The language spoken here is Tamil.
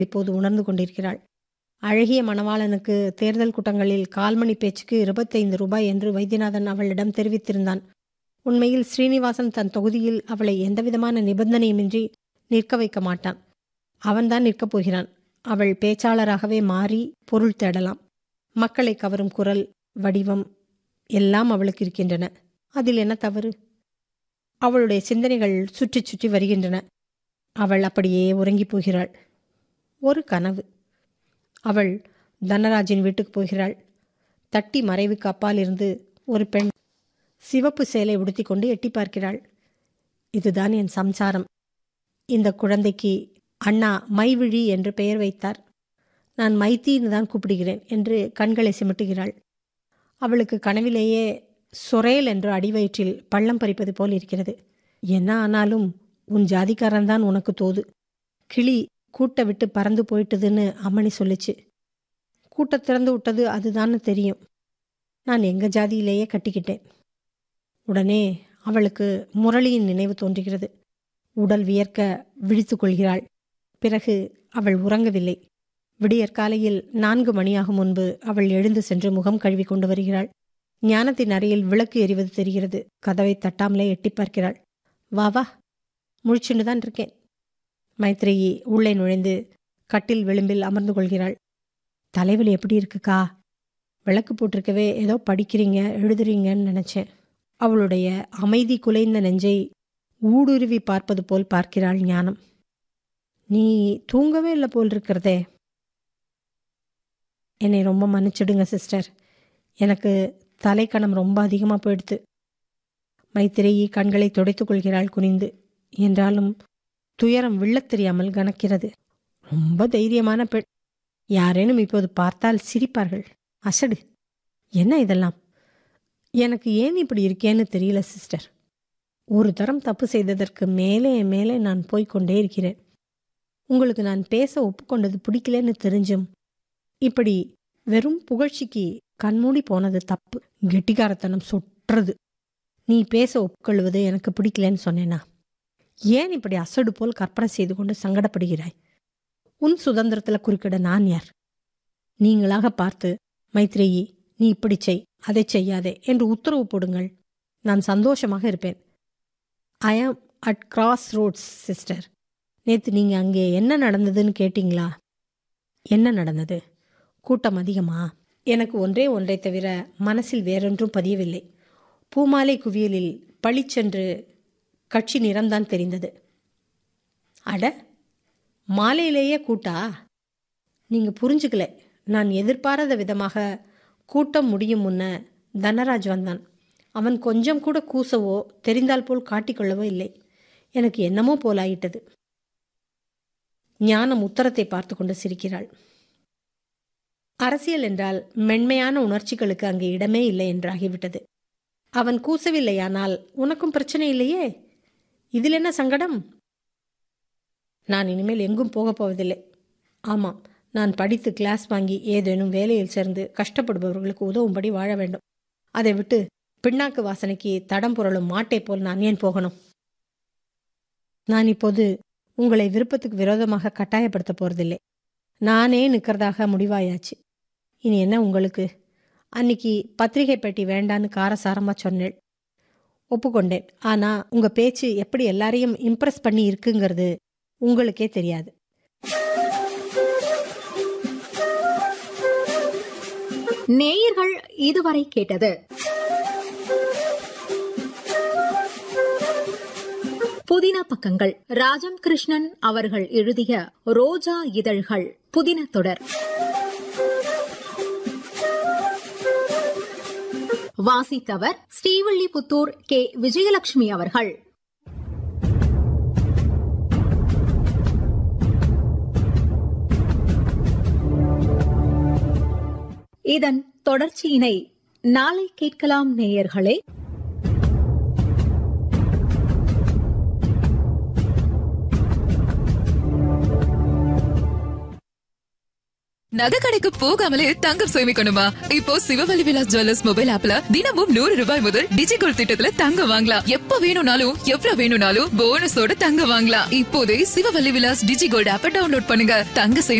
இப்போது உணர்ந்து கொண்டிருக்கிறாள் அழகிய மணவாளனுக்கு தேர்தல் கூட்டங்களில் கால்மணி பேச்சுக்கு இருபத்தைந்து ரூபாய் என்று வைத்தியநாதன் அவளிடம் தெரிவித்திருந்தான் உண்மையில் ஸ்ரீனிவாசன் தன் தொகுதியில் அவளை எந்தவிதமான நிபந்தனையுமின்றி நிற்க வைக்க மாட்டான் அவன்தான் நிற்கப் போகிறான் அவள் பேச்சாளராகவே மாறி பொருள் தேடலாம் மக்களை கவரும் குரல் வடிவம் எல்லாம் அவளுக்கு இருக்கின்றன அதில் என்ன தவறு அவளுடைய சிந்தனைகள் சுற்றி சுற்றி வருகின்றன அவள் அப்படியே உறங்கிப் போகிறாள் ஒரு கனவு அவள் தனராஜின் வீட்டுக்கு போகிறாள் தட்டி மறைவுக்கு அப்பால் இருந்து ஒரு பெண் சிவப்பு சேலை உடுத்திக்கொண்டு எட்டி பார்க்கிறாள் இதுதான் என் சம்சாரம் இந்த குழந்தைக்கு அண்ணா மைவிழி என்று பெயர் வைத்தார் நான் மைத்தின்னு தான் கூப்பிடுகிறேன் என்று கண்களை சிமிட்டுகிறாள் அவளுக்கு கனவிலேயே சொரேல் என்று அடிவயிற்றில் பள்ளம் பறிப்பது போல் இருக்கிறது என்ன ஆனாலும் உன் ஜாதிக்காரன்தான் உனக்கு தோது கிளி கூட்டை விட்டு பறந்து போயிட்டுதுன்னு அம்மணி சொல்லுச்சு கூட்ட திறந்து விட்டது அதுதான்னு தெரியும் நான் எங்க ஜாதியிலேயே கட்டிக்கிட்டேன் உடனே அவளுக்கு முரளியின் நினைவு தோன்றுகிறது உடல் வியர்க்க விழித்து கொள்கிறாள் பிறகு அவள் உறங்கவில்லை விடியற்காலையில் நான்கு மணியாகும் முன்பு அவள் எழுந்து சென்று முகம் கழுவி கொண்டு வருகிறாள் ஞானத்தின் அறையில் விளக்கு எரிவது தெரிகிறது கதவை தட்டாமலே எட்டி பார்க்கிறாள் வா வா முழிச்சுண்டு தான் இருக்கேன் மைத்ரேயி உள்ளே நுழைந்து கட்டில் விளிம்பில் அமர்ந்து கொள்கிறாள் தலைவலி எப்படி இருக்குக்கா விளக்கு போட்டிருக்கவே ஏதோ படிக்கிறீங்க எழுதுறீங்கன்னு நினைச்சேன் அவளுடைய அமைதி குலைந்த நெஞ்சை ஊடுருவி பார்ப்பது போல் பார்க்கிறாள் ஞானம் நீ தூங்கவே இல்லை போல் இருக்கிறதே என்னை ரொம்ப மன்னிச்சிடுங்க சிஸ்டர் எனக்கு தலைக்கணம் ரொம்ப அதிகமாக போயிடுத்து மைத்திரேயி கண்களை துடைத்துக் கொள்கிறாள் குனிந்து என்றாலும் துயரம் விழத் தெரியாமல் கணக்கிறது ரொம்ப தைரியமான பெண் யாரேனும் இப்போது பார்த்தால் சிரிப்பார்கள் அசடு என்ன இதெல்லாம் எனக்கு ஏன் இப்படி இருக்கேன்னு தெரியல சிஸ்டர் ஒரு தரம் தப்பு செய்ததற்கு மேலே மேலே நான் போய்க்கொண்டே இருக்கிறேன் உங்களுக்கு நான் பேச ஒப்புக்கொண்டது பிடிக்கலன்னு தெரிஞ்சும் இப்படி வெறும் புகழ்ச்சிக்கு கண்மூடி போனது தப்பு கெட்டிக்காரத்தனம் சொட்டுறது நீ பேச ஒப்புக்கொள்வது எனக்கு பிடிக்கலன்னு சொன்னேனா ஏன் இப்படி அசடு போல் கற்பனை செய்து கொண்டு சங்கடப்படுகிறாய் உன் சுதந்திரத்தில் குறுக்கிட நான் யார் நீங்களாக பார்த்து மைத்ரேயி நீ இப்படி செய் அதை செய்யாதே என்று உத்தரவு போடுங்கள் நான் சந்தோஷமாக இருப்பேன் ஐ ஆம் அட் கிராஸ் ரோட்ஸ் சிஸ்டர் நேற்று நீங்கள் அங்கே என்ன நடந்ததுன்னு கேட்டிங்களா என்ன நடந்தது கூட்டம் அதிகமா எனக்கு ஒன்றே ஒன்றை தவிர மனசில் வேறொன்றும் பதியவில்லை பூமாலை குவியலில் பளிச்சென்று கட்சி நிறம்தான் தெரிந்தது அட மாலையிலேயே கூட்டா நீங்கள் புரிஞ்சுக்கல நான் எதிர்பாராத விதமாக கூட்டம் முடியும் முன்ன தனராஜ் வந்தான் அவன் கொஞ்சம் கூட கூசவோ தெரிந்தால் போல் காட்டிக்கொள்ளவோ இல்லை எனக்கு என்னமோ போலாயிட்டது ஞானம் உத்தரத்தை பார்த்து கொண்டு சிரிக்கிறாள் அரசியல் என்றால் மென்மையான உணர்ச்சிகளுக்கு அங்கே இடமே இல்லை என்றாகிவிட்டது அவன் கூசவில்லையானால் உனக்கும் பிரச்சனை இல்லையே இதில் என்ன சங்கடம் நான் இனிமேல் எங்கும் போகப் போவதில்லை ஆமாம் நான் படித்து கிளாஸ் வாங்கி ஏதேனும் வேலையில் சேர்ந்து கஷ்டப்படுபவர்களுக்கு உதவும்படி வாழ வேண்டும் அதை விட்டு பின்னாக்கு வாசனைக்கு தடம் புரளும் மாட்டை போல் நான் ஏன் போகணும் நான் இப்போது உங்களை விருப்பத்துக்கு விரோதமாக கட்டாயப்படுத்த போறதில்லை நானே நிற்கிறதாக முடிவாயாச்சு இனி என்ன உங்களுக்கு அன்னைக்கு பத்திரிகை பெட்டி வேண்டான்னு காரசாரமாக சொன்னேன் ஒப்புக்கொண்டேன் ஆனால் உங்கள் பேச்சு எப்படி எல்லாரையும் இம்ப்ரெஸ் பண்ணி இருக்குங்கிறது உங்களுக்கே தெரியாது நேயர்கள் இதுவரை கேட்டது புதின பக்கங்கள் ராஜம் கிருஷ்ணன் அவர்கள் எழுதிய ரோஜா இதழ்கள் புதின தொடர் வாசித்தவர் ஸ்ரீவில்லிபுத்தூர் கே விஜயலட்சுமி அவர்கள் இதன் தொடர்ச்சியினை நாளை கேட்கலாம் நேயர்களே நகை கடைக்கு போகாமலே தங்கம் சேமிக்கணுமா இப்போ சிவவழி விலாஸ் ஜுவல்லர்ஸ் மொபைல் ஆப்ல தினமும் நூறு ரூபாய் முதல் டிஜிகோல்ட் திட்டத்துல தங்கம் வாங்கலாம் எப்ப வேணும்னாலும் எவ்வளவு வேணும்னாலும் போனஸோட தங்கம் வாங்கலாம் இப்போதே சிவவழி விலாஸ் டிஜிகோல்ட் ஆப்பை டவுன்லோட் பண்ணுங்க தங்க சேமி